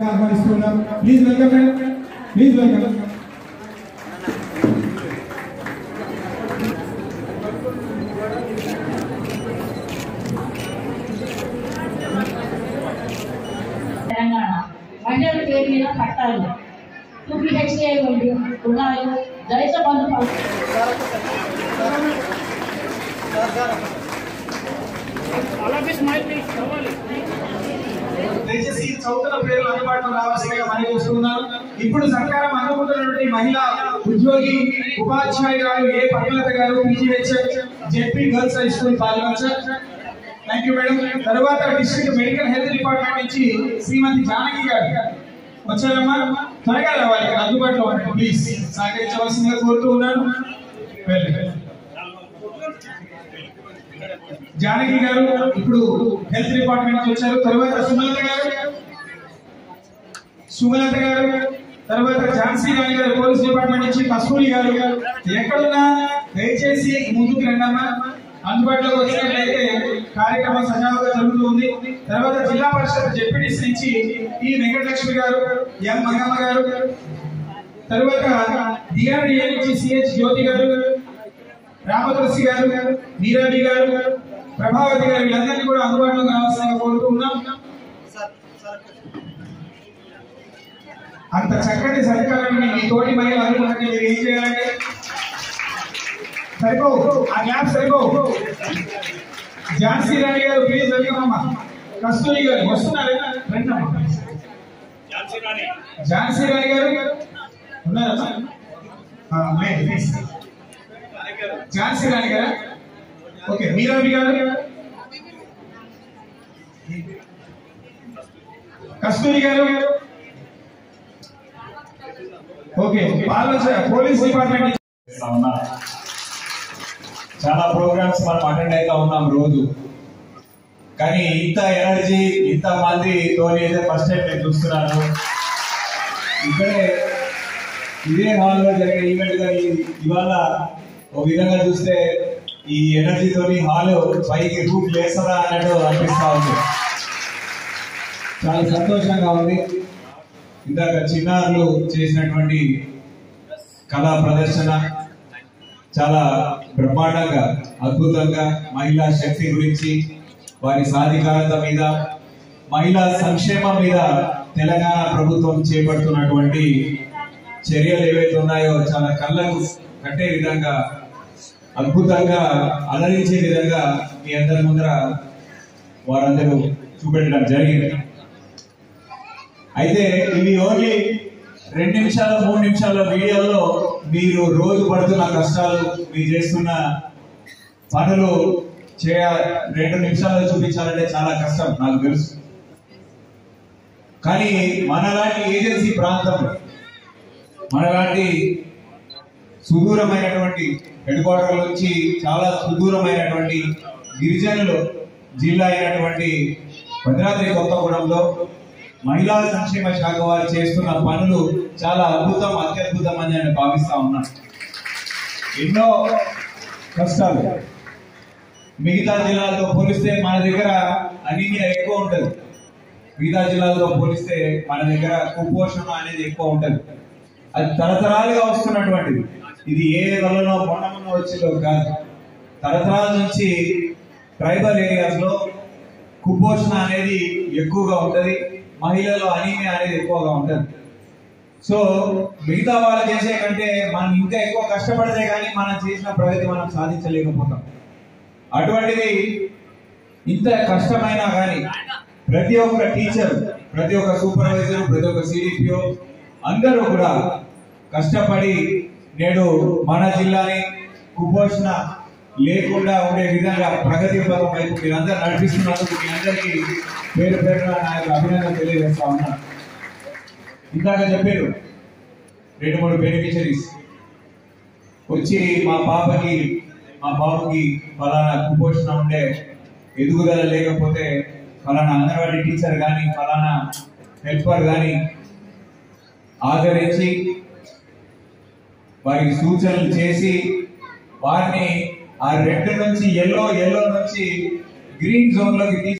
ఆహ్వానిస్తున్నాం please welcome madam please welcome Telangana మహిళల పేరు మీద పట్టాలు టూ బిహెచ్కే ఉండి రుణాలు దళిత బంధు పథకం. దయచేసి చౌకల పేర్లు అందుబాటులో రావాల్సిందిగా మనం చూస్తున్నాను ఇప్పుడు సర్కారం అందుకుంటున్నటువంటి మహిళా ఉద్యోగి ఉపాధ్యాయురాలు ఏ పద్మలత గారు PGH JP girls high school పాల్గొనచ్చు థ్యాంక్ యూ మేడం తర్వాత డిస్ట్రిక్ట్ మెడికల్ హెల్త్ డిపార్ట్మెంట్ నుంచి శ్రీమతి జానకి గారు వచ్చారమ్మా త్వరగా రావాలి ఇక్కడ అందుబాటులో ఉండండి ప్లీజ్ సహకరించవలసిందిగా కోరుతూ ఉన్నాను వెళ్ళండి. జానకి గారు ఇప్పుడు హెల్త్ డిపార్ట్మెంట్ నుంచి వచ్చారు తర్వాత సుమలత గారు సుమలత గారు తర్వాత ఝాన్సీ రాణి గారు పోలీస్ డిపార్ట్మెంట్ నుంచి కస్తూరి గారు ఎక్కడున్నా దయచేసి ముందుకు రండమ్మా అందుబాటులోకి వచ్చినట్లయితే కార్యక్రమం సజావుగా జరుగుతుంది తర్వాత జిల్లా పరిషత్ జెడ్పీటీసీ నుంచి ఈ వెంకటలక్ష్మి గారు ఎం మంగమ్మ గారు తర్వాత డిఆర్డిఏ నుంచి సిహెచ్ జ్యోతి గారు రామతులసి గారు నీరాబి గారు ప్రభావతి గారు వీళ్ళందరినీ కూడా అందుబాటులోకి రావాల్సిందిగా కోరుతూ ఉన్నాం అంత చక్కటి సత్కారాన్ని మీ తోటి మహిళలు అందుకుంటే మీరు ఏం చేయాలంటే సరిపో ఆ గ్యాప్ సరిపో ఝాన్సీ రాణి గారు ప్లీజ్ వెల్కమ్ అమ్మా కస్తూరి గారు వస్తున్నారా రండి అమ్మా ఝాన్సీ రాణి గారు ఉన్నారా ఆ, లేదు, ప్లీజ్ ఝాన్సీ రాణి గారా ఓకే మీరాబి గారు కస్తూరి గారు ఓకే బాలోచ పోలీస్ డిపార్ట్మెంట్ నుంచి చేస్తా ఉన్నా చాలా ప్రోగ్రామ్స్ మనం అటెండ్ అవుతా ఉన్నాం రోజు కానీ ఇంత ఎనర్జీ ఇంత మంది తోని అయితే ఫస్ట్ టైం నేను చూస్తున్నాను ఇక్కడే ఇదే హాల్లో జరిగే ఈవెంట్ కానీ ఇవాళ ఒక విధంగా చూస్తే ఈ ఎనర్జీ తోని హాల్ పైకి రూప్ లేస్తారా అన్నట్టు అనిపిస్తా ఉంది చాలా సంతోషంగా ఉంది ఇందాక చిన్నారులు చేసినటువంటి కళా ప్రదర్శన చాలా బ్రహ్మాండంగా అద్భుతంగా మహిళా శక్తి గురించి వారి సాధికారత మీద మహిళా సంక్షేమం మీద తెలంగాణ ప్రభుత్వం చేపడుతున్నటువంటి చర్యలు ఏవైతే ఉన్నాయో చాలా కళ్ళకు కట్టే విధంగా అద్భుతంగా అలరించే విధంగా మీ అందరి ముందర వారందరూ చూపెట్టడం జరిగింది అయితే ఇవి ఓన్లీ రెండు నిమిషాలు మూడు నిమిషాల వీడియోలో మీరు రోజు పడుతున్న కష్టాలు మీరు చేస్తున్న పనులు చేయ రెండు నిమిషాల్లో చూపించాలంటే చాలా కష్టం నాకు తెలుసు కానీ మనలాంటి ఏజెన్సీ ప్రాంతంలో మనలాంటి సుదూరమైనటువంటి హెడ్ క్వార్టర్ నుంచి చాలా సుదూరమైనటువంటి గిరిజనులు జిల్లా అయినటువంటి భద్రాద్రి కొత్తగూడెంలో మహిళా సంక్షేమ శాఖ వారు చేస్తున్న పనులు చాలా అద్భుతం అత్యద్భుతం అని నేను భావిస్తా ఉన్నాను ఎన్నో కష్టాలు మిగతా జిల్లాలతో పోలిస్తే మన దగ్గర అనీమియా ఎక్కువ ఉంటుంది మిగతా జిల్లాలతో పోలిస్తే మన దగ్గర కుపోషణ అనేది ఎక్కువ ఉంటుంది అది తరతరాలుగా వస్తున్నటువంటిది ఇది ఏ వలలో మొన్న మొన్న వచ్చిందో కాదు తరతరాల నుంచి ట్రైబల్ ఏరియాస్ లో కుపోషణ అనేది ఎక్కువగా ఉంటది మహిళల్లో అనీమియా అనేది ఎక్కువగా ఉంటది సో మిగతా వాళ్ళు చేసే కంటే మనం ఇంకా ఎక్కువ కష్టపడితే కానీ మనం చేసిన ప్రగతి మనం సాధించలేకపోతాం అటువంటిది ఇంత కష్టమైనా కానీ ప్రతి ఒక్క టీచర్ ప్రతి ఒక్క సూపర్వైజర్ ప్రతి ఒక్క సిడిపిఓ అందరూ కూడా కష్టపడి నేడు మన జిల్లాని కుపోషణ లేకుండా ఉండే విధంగా ప్రగతి పథం వైపు మీరందరూ నడిపిస్తున్నందుకు మీ అందరికీ పేరు పేరున నా యొక్క అభినందన తెలియజేస్తా ఉన్నాను ఇందాక చెప్పారు రెండు మూడు బెనిఫిషరీస్ వచ్చి మా పాపకి మా బాబుకి ఫలానా కుపోషణ ఉండే ఎదుగుదల లేకపోతే ఫలానా అంగన్వాడీ టీచర్ కానీ ఫలానా హెల్పర్ కానీ ఆదరించి వారికి సూచనలు చేసి వారిని ఆ రెడ్ నుంచి ఎల్లో ఎల్లో నుంచి గ్రీన్ జోన్ లోకి తీసి